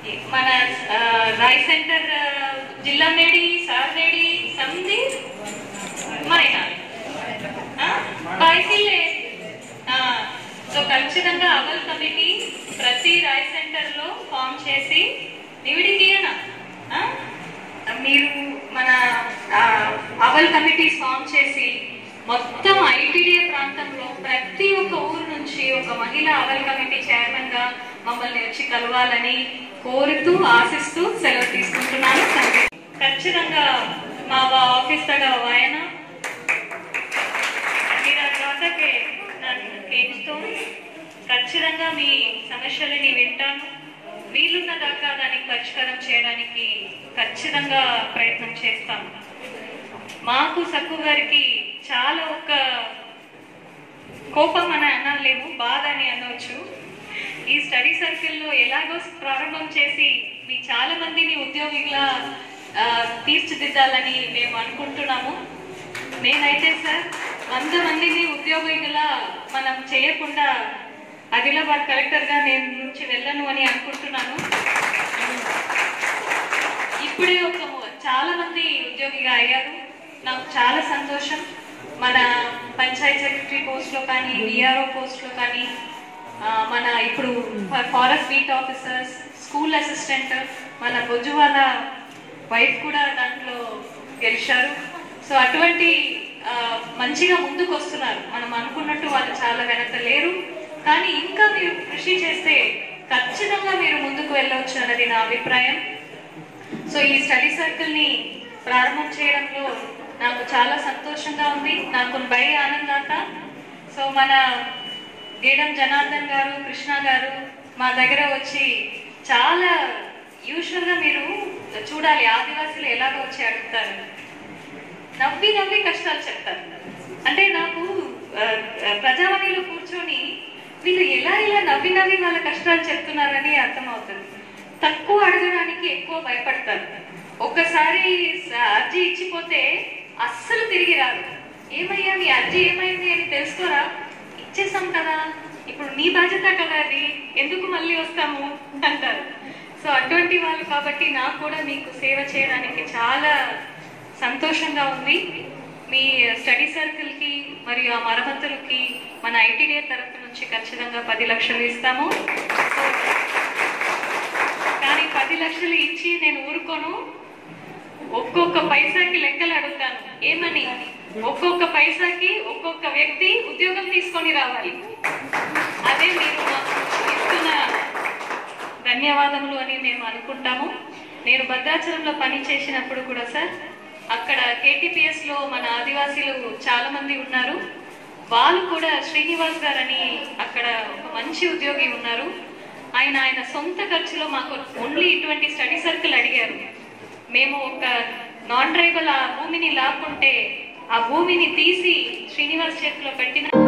మన ఆ, రాయ్ సెంటర్ ఆ, జిల్లా నేడి సార్ నేడి సంధి మైనా బైసిల్లే సో ఖచ్చితంగా అవల్ కమిటీ ప్రతి రాయ్ సెంటర్ లో ఫామ్ చేసి నివిడికియనా మీరు మన ఆ, అవల్ కమిటీ ఫామ్ చేసి మొత్తం ఐటీడీఏ ప్రాంతంలో ప్రతి ఒక్క ఊరు నుంచి ఒక మహిళ అవల్ కమిటీ చైర్మన్ గా మమ్మల్ని వచ్చి కలవాలని కోరుతూ ఆశిస్తూ సెలవు తీసుకుంటున్నాను ఖచ్చితంగా మా ఆఫీస్ తగ ఆయన మీరు ఆ చోటకే నన్ను కేంచుతోంది ఖచ్చితంగా మీ సమస్యలని వింటాను వీలున్న దాకా దానికి పరిష్కారం చేయడానికి ఖచ్చితంగా ప్రయత్నం చేస్తాను మాకు సక్కు గారికి చాలా ఒక కోపం అని అనలేము బాధ అని అనవచ్చు ఈ స్టడీ సర్కిల్లో ఎలాగో ప్రారంభం చేసి మీ చాలా మందిని ఉద్యోగిగా ఆ, తీర్చిదిద్దాలని మేము అనుకుంటున్నాము నేనైతే సార్ వంద మందిని ఉద్యోగిగా మనం చేయకుండా ఆదిలాబాద్ కలెక్టర్ గా నేను నుంచి వెళ్ళను అని అనుకుంటున్నాను ఇప్పుడే ఒక చాలా మంది ఉద్యోగిగా అయ్యారు నాకు చాలా సంతోషం మన పంచాయత్ సెక్రటరీ పోస్ట్ లో కానీ విఆర్ఓ పోస్ట్ లో కానీ ఆ, మన ఇప్పుడు forest beat officers school assistant మన బొజ్జు వాళ్ళ వైఫ్ కూడా దాంట్లో గెలిచారు సో అటువంటి ఆ, మంచిగా ముందుకు వస్తున్నారు మనం అనుకున్నట్టు వాళ్ళు చాలా వెనక లేరు కానీ ఇంకా మీరు కృషి చేస్తే ఖచ్చితంగా మీరు ముందుకు వెళ్ళవచ్చు అన్నది నా అభిప్రాయం సో ఈ స్టడీ సర్కిల్ ని ప్రారంభం చేయడంలో నాకు చాలా సంతోషంగా ఉంది నాకు బై ఆనందాత సో మన గేడం జనార్దన్ గారు కృష్ణ గారు మా దగ్గర వచ్చి చాలా యూజువల్ గా మీరు చూడాలి ఆదివాసులు ఎలాగ వచ్చి అడుగుతారు నవ్వి నవ్వి కష్టాలు చెప్తారు అంటే నాకు ఆ, ఆ, ప్రజావాణిలో కూర్చొని వీళ్ళు ఎలా ఇలా నవ్వి నవ్వి వాళ్ళ కష్టాలు చెప్తున్నారని అర్థమవుతుంది తక్కువ అడగడానికి ఎక్కువ భయపడతారు ఒక్కసారి స- అర్జీ ఇచ్చిపోతే అస్సలు తిరిగి రాదు ఏమయ్యా మీ అర్జీ ఏమైంది అని తెలుసుకోరా ఇచ్చేసాం కదా ఇప్పుడు నీ బాధ్యత కదా అది ఎందుకు మళ్ళీ వస్తాము అంటారు సో అటువంటి వాళ్ళు కాబట్టి నాకు కూడా మీకు సేవ చేయడానికి చాలా సంతోషంగా ఉంది మీ స్టడీ సర్కిల్ కి మరియు ఆ మరమ్మతులకి మన ఐటీడీఏ తరఫు నుంచి ఖచ్చితంగా పది లక్షలు ఇస్తాము కానీ పది లక్షలు ఇచ్చి నేను ఊరుకోను ఒక్కొక్క పైసాకి లెక్కలు అడుగుతాను ఏమని ఒక్కొక్క పైసాకి ఒక్కొక్క వ్యక్తి ఉద్యోగం తీసుకొని రావాలి అదే మీరు మాకు ఇస్తున్న ధన్యవాదములు అని మేము అనుకుంటాము నేను భద్రాచలంలో పని చేసినప్పుడు కూడా సార్ అక్కడ కేటీపీఎస్ లో మన ఆదివాసీలు చాలా మంది ఉన్నారు వాళ్ళు కూడా శ్రీనివాస్ గారని అక్కడ ఒక మంచి ఉద్యోగి ఉన్నారు ఆయన ఆయన సొంత ఖర్చులో మాకు ఓన్లీ ఇటువంటి స్టడీ సర్కిల్ అడిగారు మేము ఒక నాన్ ట్రైబల్ ఆ భూమిని లాక్కుంటే ఆ భూమిని తీసి శ్రీనివాస్ చేతిలో పెట్టిన